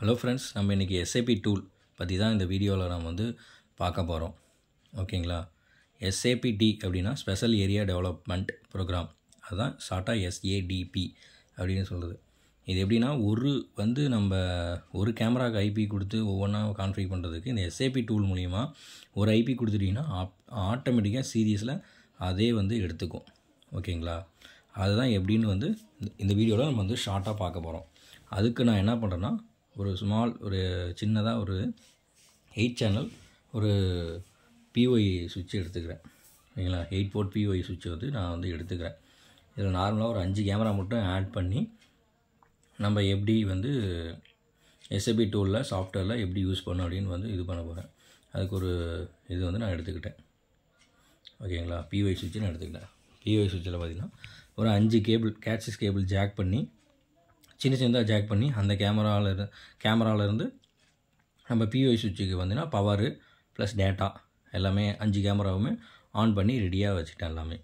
hello friends நம்ம இன்றைக்கி SAP tool பற்றி தான் இந்த வீடியோவில் நம்ம வந்து பார்க்க போகிறோம் ஓகேங்களா எஸ்ஏபிடி அப்படின்னா ஸ்பெஷல் ஏரியா டெவலப்மெண்ட் ப்ரோக்ராம் அதுதான் ஷார்ட்டாக எஸ்ஏடிபி அப்படின்னு சொல்லுது இது எப்படின்னா ஒரு வந்து நம்ம ஒரு கேமராக்கு ஐபி கொடுத்து ஒவ்வொன்றா கான்ஃபிக் பண்ணுறதுக்கு இந்த எஸ்ஏபி டூல் மூலிமா ஒரு ஐபி கொடுத்துட்டிங்கன்னா ஆட்டோமேட்டிக்காக சீரியஸில் அதே வந்து எடுத்துக்கும் ஓகேங்களா அதுதான் எப்படின்னு வந்து இந்த- இந்த வீடியோவில் நம்ம வந்து ஷார்ட்டாக பார்க்க போகிறோம் அதுக்கு நான் என்ன பண்ணுறேன்னா ஒரு ஸ்மால் ஒரு சின்னதாக ஒரு எயிட் சேனல் ஒரு பிஒய் சுவிட்ச் எடுத்துக்கிறேன் ஓகேங்களா எயிட் போர்ட் பிஒய் சுவிட்ச் வந்து நான் வந்து எடுத்துக்கிறேன் இதில் நார்மலாக ஒரு அஞ்சு கேமரா மட்டும் ஆட் பண்ணி நம்ம எப்படி வந்து எஸ்எபி டூலில் சாஃப்ட்வேரில் எப்படி யூஸ் பண்ணணும் அப்படின்னு வந்து இது பண்ண போகிறேன் அதுக்கு ஒரு இது வந்து நான் எடுத்துக்கிட்டேன் ஓகேங்களா பிஒய் சுவிட்ச் நான் எடுத்துக்கிட்டேன் பிஒய் சுவிட்சில் பார்த்தீங்கன்னா ஒரு அஞ்சு கேபிள் கேட்சிஸ் கேபிள் ஜாக் பண்ணி சின்ன சின்னதாக ஜாக் பண்ணி அந்த கேமராவில் இரு கேமராவிலேருந்து நம்ம பிஒய் சுவிட்சுக்கு வந்தீங்கன்னா பவரு ப்ளஸ் டேட்டா எல்லாமே அஞ்சு கேமராவுமே ஆன் பண்ணி ரெடியாக வச்சுட்டேன் எல்லாமே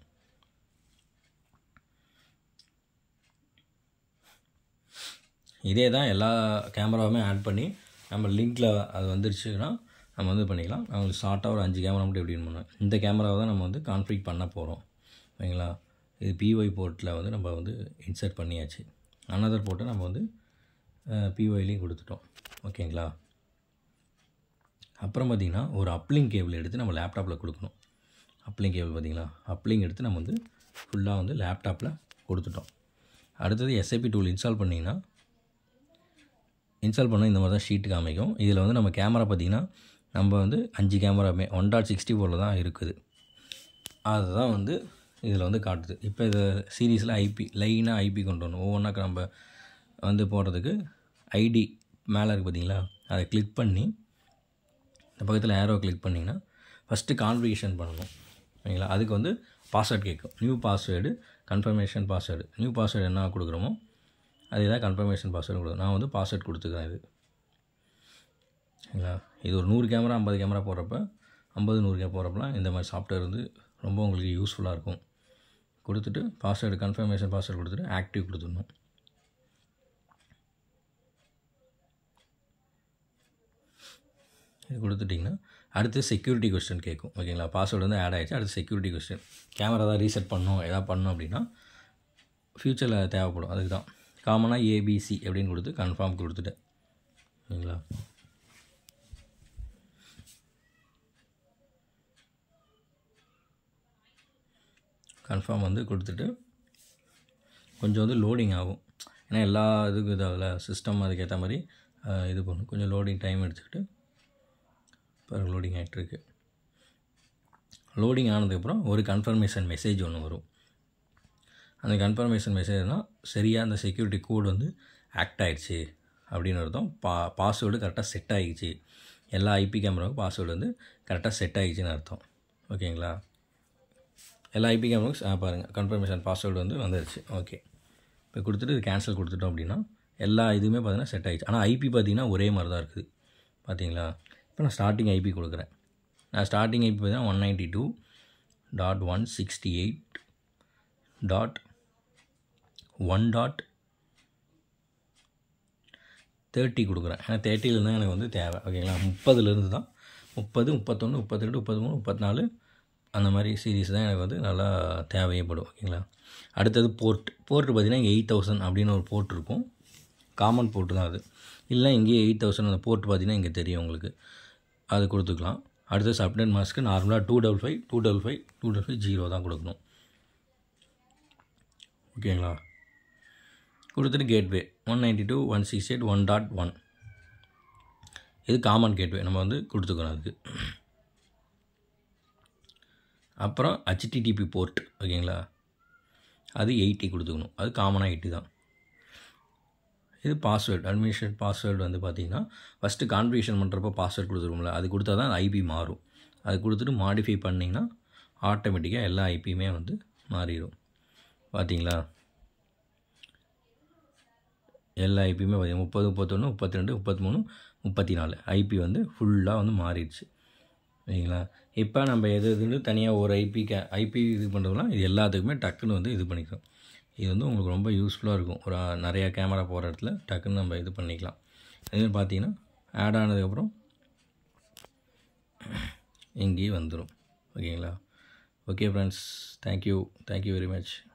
இதே தான் எல்லா கேமராவுமே ஆட் பண்ணி நம்ம லிங்க்கில் அது வந்துருச்சுன்னா நம்ம வந்து பண்ணிக்கலாம் நான் உங்களுக்கு ஷார்ட்டாக ஒரு அஞ்சு கேமரா மட்டும் எப்படின்னு பண்ணுவேன் இந்த கேமராவை தான் நம்ம வந்து கான்ஃபிக் பண்ண போகிறோம் ஓகேங்களா இது பிஒய் போர்ட்டில் வந்து நம்ம வந்து இன்சர்ட் பண்ணியாச்சு அனதர் போர்ட்டை நம்ம வந்து பிஒய்லேயும் கொடுத்துட்டோம் ஓகேங்களா அப்புறம் பார்த்திங்கன்னா ஒரு அப்லிங் கேபிள் எடுத்து நம்ம லேப்டாப்பில் கொடுக்கணும் அப்லிங் கேபிள் பார்த்திங்களா அப்லிங் எடுத்து நம்ம வந்து ஃபுல்லாக வந்து லேப்டாப்பில் கொடுத்துட்டோம் அடுத்தது எஸ்ஐபி டூல் இன்ஸ்டால் பண்ணிங்கன்னா இன்ஸ்டால் பண்ண இந்த மாதிரி தான் ஷீட் காமிக்கும் இதில் வந்து நம்ம கேமரா பார்த்திங்கன்னா நம்ம வந்து அஞ்சு கேமராமே ஒன் டாட் சிக்ஸ்டி ஃபோரில் தான் இருக்குது அதுதான் வந்து இதில் வந்து காட்டுது இப்போ இது சீரீஸில் ஐபி லைனாக ஐபி கொண்டு வரணும் ஒவ்வொன்றாக்க நம்ம வந்து போடுறதுக்கு ஐடி மேலே இருக்குது பார்த்தீங்களா அதை கிளிக் பண்ணி இந்த பக்கத்தில் ஏரோ கிளிக் பண்ணிங்கன்னா ஃபஸ்ட்டு கான்ஃபிகேஷன் பண்ணணும் ஓகேங்களா அதுக்கு வந்து பாஸ்வேர்டு கேட்கும் new password confirmation password new password என்ன கொடுக்குறோமோ அதே தான் கன்ஃபர்மேஷன் பாஸ்வேர்டு கொடுக்கும் நான் வந்து பாஸ்வேர்ட் கொடுத்துக்கிறேன் இது சரிங்களா இது ஒரு நூறு கேமரா ஐம்பது கேமரா போடுறப்ப ஐம்பது நூறு கேமரா போடுறப்பலாம் இந்த மாதிரி சாஃப்ட்வேர் வந்து ரொம்ப உங்களுக்கு யூஸ்ஃபுல்லாக இருக்கும் கொடுத்துட்டு பாஸ்வேர்டு கன்ஃபர்மேஷன் பாஸ்வேர்டு கொடுத்துட்டு ஆக்டிவ் கொடுத்துடணும் இது கொடுத்துட்டிங்கன்னா அடுத்து செக்யூரிட்டி கொஸ்டின் கேட்கும் ஓகேங்களா பாஸ்வேர்டு வந்து ஆட் ஆகிடுச்சு அடுத்து செக்யூரிட்டி கொஸ்டின் கேமரா தான் ரீசெட் பண்ணணும் எதாவது பண்ணணும் அப்படின்னா ஃப்யூச்சரில் தேவைப்படும் அதுக்கு தான் காமனாக ஏபிசி அப்படின்னு கொடுத்து கன்ஃபார்ம் கொடுத்துட்டேன் ஓகேங்களா கன்ஃபார்ம் வந்து கொடுத்துட்டு கொஞ்சம் வந்து லோடிங் ஆகும் ஏன்னா எல்லா இதுக்கும் இதாகல சிஸ்டம் அதுக்கேற்ற மாதிரி அஹ், இது பண்ணும் கொஞ்சம் லோடிங் டைம் எடுத்துக்கிட்டு பாருங்க லோடிங் ஆகிட்டுருக்கு லோடிங் ஆனதுக்கப்புறம் ஒரு கன்ஃபர்மேஷன் மெசேஜ் ஒன்று வரும் அந்த கன்ஃபர்மேஷன் மெசேஜ்னால் சரியாக அந்த செக்யூரிட்டி கோட் வந்து ஆக்ட் ஆயிடுச்சு அப்படின்னு அர்த்தம் பா பாஸ்வேர்டு கரெக்டாக செட் ஆகிடுச்சு எல்லா ஐபி கேமராவுக்கும் பாஸ்வேர்டு வந்து கரெக்டாக செட் ஆகிடுச்சின்னு அர்த்தம் ஓகேங்களா எல்லா ஐபி கேமராவுக்கும் பாருங்கள் கன்ஃபர்மேஷன் பாஸ்வேர்டு வந்து வந்துருச்சு ஓகே இப்போ கொடுத்துட்டு இது கேன்சல் கொடுத்துட்டோம் அப்படின்னா எல்லா இதுவுமே பார்த்தீங்கன்னா செட் ஆகிடுச்சு ஆனால் ஐபி பார்த்தீங்கன்னா ஒரே மாதிரி தான் இருக்குது பார்த்தீங்களா இப்போ நான் ஸ்டார்டிங் ஐபி கொடுக்குறேன் நான் ஸ்டார்டிங் ஐபி பார்த்தீங்கன்னா one ninety two dot one sixty eight dot one dot thirty கொடுக்குறேன் ஏன்னா தேர்ட்டியில் தான் எனக்கு வந்து தேவை ஓகேங்களா முப்பதுலேருந்து தான் முப்பது முப்பத்தொன்று முப்பத்தி ரெண்டு முப்பத்தி மூணு முப்பத்தி நாலு அந்த மாதிரி சீரீஸ் தான் எனக்கு வந்து நல்லா தேவைப்படும் ஓகேங்களா அடுத்தது போர்ட் போர்ட் பார்த்தீங்கன்னா இங்கே எயிட் தௌசண்ட் அப்படின்னு ஒரு போர்ட் இருக்கும் காமன் போர்ட் தான் அது இல்லை இங்கேயே எயிட் தௌசண்ட் அந்த போர்ட் பார்த்தீங்கன்னா இங்கே தெரியும் உங்களுக்கு அது கொடுத்துக்கலாம் அடுத்து சப்டென்ட் மாஸ்க்கு நார்மலாக two double five two double five two double five zero தான் கொடுக்கணும் ஓகேங்களா கொடுத்துட்டு gateway one ninety two one six eight one dot one இது காமன் கேட்வே நம்ம வந்து கொடுத்துக்கணும் அதுக்கு அப்புறம் ஹச்டிடிபி போர்ட் ஓகேங்களா அது எயிட்டி கொடுத்துக்கணும் அது காமனாக எயிட்டி தான் இது பாஸ்வேர்டு அட்மிஷன் பாஸ்வேர்டு வந்து பார்த்தீங்கன்னா ஃபஸ்ட்டு கான்ஃபிகேஷன் பண்ணுறப்போ பாஸ்வேர்டு கொடுத்துருவோம்ல அது கொடுத்தா தான் ஐபி மாறும் அது கொடுத்துட்டு மாடிஃபை பண்ணிங்கன்னா ஆட்டோமேட்டிக்காக எல்லா ஐபியுமே வந்து மாறிடும் பார்த்தீங்களா எல்லா ஐபியுமே பார்த்தீங்கன்னா முப்பது முப்பத்தொன்று முப்பத்தி ரெண்டு முப்பத்தி மூணு முப்பத்தி நாலு ஐபி வந்து ஃபுல்லாக வந்து மாறிடுச்சு சரிங்களா இப்போ நம்ம எது எதுன்னு தனியாக ஒரு ஐபி கே ஐபி இது பண்ணுறதுலாம் இது எல்லாத்துக்குமே டக்குன்னு வந்து இது பண்ணிக்கிறோம் இது வந்து உங்களுக்கு ரொம்ப யூஸ்ஃபுல்லாக இருக்கும் ஒரு நிறையா கேமரா போகிற இடத்துல டக்குன்னு நம்ம இது பண்ணிக்கலாம் அதேமாதிரி பார்த்தீங்கன்னா ஆட் ஆனதுக்கப்புறம் இங்கேயே வந்துடும் ஓகேங்களா okay friends thank you thank you very much